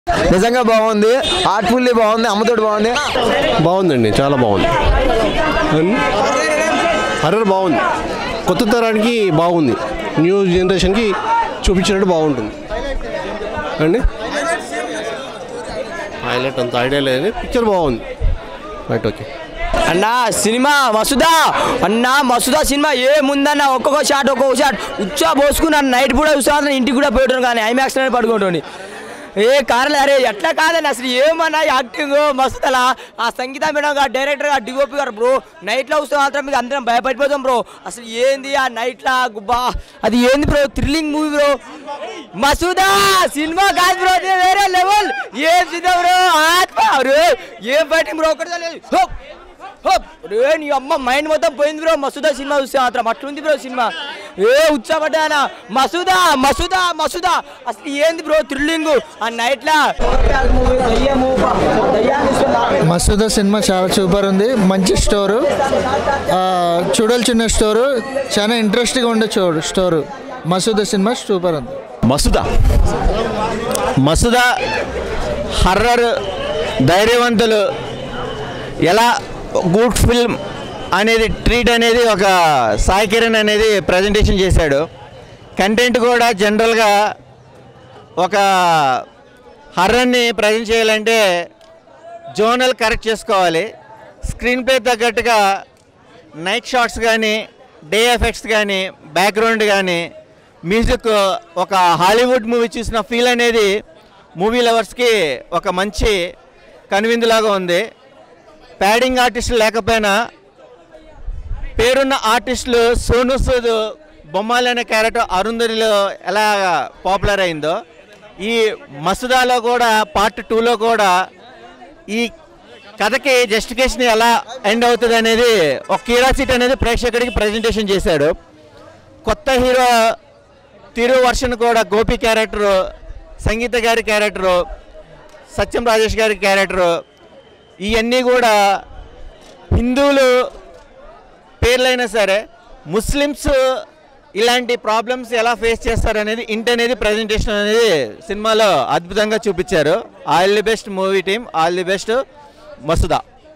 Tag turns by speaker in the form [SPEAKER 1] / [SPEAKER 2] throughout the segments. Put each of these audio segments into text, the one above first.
[SPEAKER 1] నిజంగా బాగుంది ఆర్ట్ఫుల్లీ బాగుంది అమ్మతోటి బాగుంది
[SPEAKER 2] బాగుందండి చాలా బాగుంది హర్రర్ బాగుంది కొత్త తరానికి బాగుంది న్యూ జనరేషన్కి చూపించినట్టు బాగుంటుంది అండి హైలైట్ అంత ఐడియా లేదు పిక్చర్ బాగుంది రైట్ ఓకే
[SPEAKER 3] అన్నా సినిమా మసుదా అన్నా మసుదా సినిమా ఏముందన్న ఒక్కొక్క షాట్ ఒక్కొక్క షాట్ ఉచ్చా పోసుకున్నాను నైట్ కూడా చూసాను ఇంటికి కూడా పోయటం కానీ ఐమాక్స్ లోనే పడుకుంటుంది ఏ కారణం అరే ఎట్లా కాదని అసలు ఏమన్నా యాక్టింగ్ మస్తులా ఆ సంగీత మేడం గారు డైరెక్టర్ గారు డిఓపి గారు బ్రో నైట్లో వస్తే మాత్రం మీకు అందరం భయపడిపోతాం బ్రో అసలు ఏంది ఆ నైట్లా గుబ్బా అది ఏంది bro thrilling movie bro Masooda cinema కాదు బ్రో ఇది వేరే లెవెల్ ఏం సిద్ధం బ్రో ఆత్మ అరే ఏం ఫైటింగ్ బ్రో ఒకటి చాలు. హోప్ హోప్ రే నీ అమ్మ మైండ్ మొత్తం పోయింది బ్రో మసూదా సినిమా చూస్తే మాత్రం అట్లుంది బ్రో సినిమా ఏ ఉత్సాహపడ్డానా మసూదా మసూదా మసూదా అసలు ఏంది బ్రో థ్రిల్లింగ్ ఆ నైట్ లా
[SPEAKER 4] మసూదా సినిమా చాలా సూపర్ ఉంది మంచి స్టోరు ఆ, చూడాల్సిన స్టోరు చాలా ఇంట్రెస్టింగ్ ఉండే చూడు స్టోరు మసూదా సినిమా సూపర్ ఉంది
[SPEAKER 5] మసుదా మసుదా హర్రర్ ధైర్యవంతులు ఎలా గుడ్ ఫిల్మ్ అనేది ట్రీట్ అనేది ఒక సాయి కిరణ్ అనేది ప్రజెంటేషన్ చేశాడు కంటెంట్ కూడా జనరల్గా ఒక హర్రర్ని ప్రజెంట్ చేయాలంటే జోనల్ కరెక్ట్ చేసుకోవాలి స్క్రీన్ ప్లే తగ్గట్టుగా నైట్ షాట్స్ కానీ డే ఎఫెక్ట్స్ కానీ బ్యాక్గ్రౌండ్ కానీ మ్యూజిక్ ఒక హాలీవుడ్ మూవీ చూసిన ఫీల్ అనేది మూవీ లవర్స్కి ఒక మంచి కనువిందులాగా ఉంది ప్యాడింగ్ ఆర్టిస్టులు లేకపోయినా పేరున్న ఆర్టిస్టులు సోను సూద్ బొమ్మాలి అనే క్యారెక్టర్ అరుంధతిలో ఎలా పాపులర్ అయిందో ఈ మసుదాలో కూడా పార్ట్ టూలో కూడా ఈ కథకి జస్టిఫికేషన్ ఎలా ఎండ్ అవుతుంది అనేది ఒక క్యూరియాసిటీ అనేది ప్రేక్షకుడికి ప్రజెంటేషన్ చేశాడు కొత్త హీరో తిరు వర్షన్ కూడా గోపి క్యారెక్టరు సంగీత గారి క్యారెక్టరు సత్యం రాజేష్ గారి క్యారెక్టరు ఇవన్నీ కూడా హిందువులు పేర్లైనా సరే ముస్లిమ్స్ ఇలాంటి ప్రాబ్లమ్స్ ఎలా ఫేస్ చేస్తారనేది ఇంటి అనేది ప్రజెంటేషన్ అనేది సినిమాలో అద్భుతంగా చూపించారు all the best movie team all the best Masooda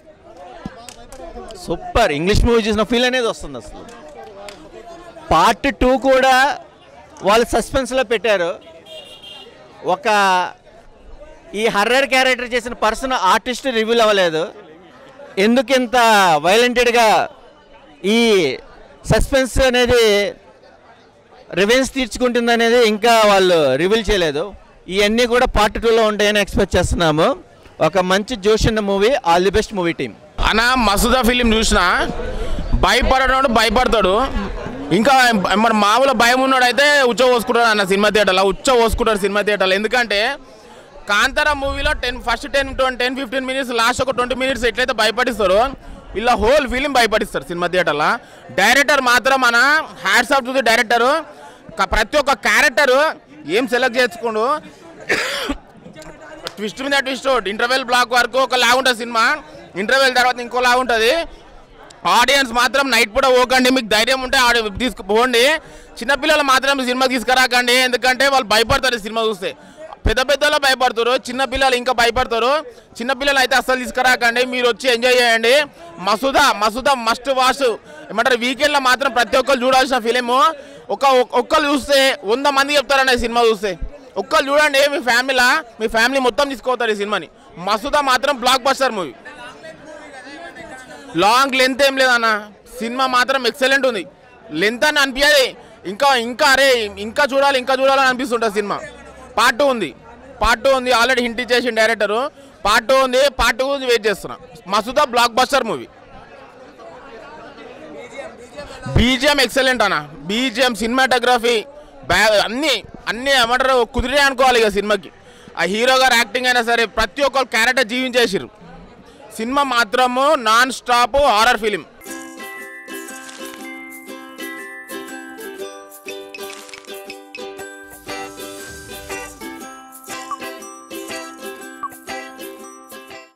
[SPEAKER 5] super English movie చూసిన ఫీల్ అనేది వస్తుంది అసలు పార్ట్ టూ కూడా వాళ్ళు సస్పెన్స్లో పెట్టారు ఒక ఈ హర్రర్ క్యారెక్టర్ చేసిన పర్సన్ ఆర్టిస్ట్ రివీల్ అవ్వలేదు ఎందుకు ఇంత వైలెంటెడ్గా ఈ సస్పెన్స్ అనేది రివెన్స్ తీర్చుకుంటుంది అనేది ఇంకా వాళ్ళు రివీల్ చేయలేదు ఇవన్నీ కూడా పార్ట్ టూలో ఉంటాయని ఎక్స్పెక్ట్ చేస్తున్నాము ఒక మంచి జోష్ ఉన్న movie all the best movie team
[SPEAKER 6] అన్న మసూదా ఫిలిం చూసిన భయపడడు భయపడతాడు ఇంకా మన మామూలు భయం ఉన్నాడు అయితే ఉచ్చ పోసుకుంటాడు అన్న సినిమా థియేటర్లో ఉచ్చ పోసుకుంటాడు సినిమా థియేటర్లో ఎందుకంటే కాంతారా మూవీలో ten first ten ten fifteen minutes last ఒక ట్వంటీ మినిట్స్ ఎట్లయితే భయపడిస్తారో ఇలా హోల్ ఫిలిం భయపడిస్తారు సినిమా థియేటర్లో డైరెక్టర్ మాత్రం మన hats off to the director ప్రతి ఒక్క క్యారెక్టర్ ఏం సెలెక్ట్ చేసుకోండు ట్విస్ట్ మీద ట్విస్ట్ ఇంటర్వెల్ బ్లాక్ వరకు ఒక లాగుంటుంది సినిమా ఇంటర్వెల్ తర్వాత ఇంకో లాగుంటుంది ఆడియన్స్ మాత్రం నైట్ పూట పోకండి మీకు ధైర్యం ఉంటే ఆడి తీసుకుపోండి చిన్నపిల్లలు మాత్రం సినిమా తీసుకురాకండి ఎందుకంటే వాళ్ళు భయపడతారు ఈ సినిమా చూస్తే పెద్ద పెద్దలు భయపడతారు చిన్న పిల్లలు ఇంకా భయపడతారు చిన్న పిల్లలు అయితే అస్సలు తీసుకురాకండి మీరు వచ్చి ఎంజాయ్ చేయండి మసూదా మసూదా మస్ట్ వాష్ ఏమంటారు వీకెండ్లో మాత్రం ప్రతి ఒక్కరు చూడాల్సిన ఫిలిం ఒక ఒక్కరు చూస్తే వంద మంది చెప్తారన్న ఈ సినిమా చూస్తే ఒక్కరు చూడండి మీ ఫ్యామిలీలా మీ ఫ్యామిలీ మొత్తం తీసుకోతారు ఈ సినిమాని మసూదా మాత్రం blockbuster movie long length ఏం లేదన్న సినిమా మాత్రం ఎక్సలెంట్ ఉంది లెంత్ అని అనిపించదు ఇంకా ఇంకా అరే ఇంకా చూడాలి ఇంకా చూడాలని అనిపిస్తుంటుంది సినిమా పార్ట్ టూ ఉంది పార్ట్ టూ ఉంది ఆల్రెడీ హింట్ ఇచ్చేసి డైరెక్టర్ పార్ట్ టూ ఉంది పార్ట్ టూ గురించి వెయిట్ చేస్తున్నా Masooda blockbuster movie BGM excellent అన్న బీజిఎం సినిమాటోగ్రఫీ బ్యా అన్నీ అన్నీ ఏమంటారు కుదిరే అనుకోవాలి ఇక సినిమాకి ఆ హీరో గారు యాక్టింగ్ అయినా సరే ప్రతి ఒక్కరు క్యారెక్టర్ జీవించేసిర్రు సినిమా మాత్రము నాన్ స్టాప్ హారర్ ఫిలిం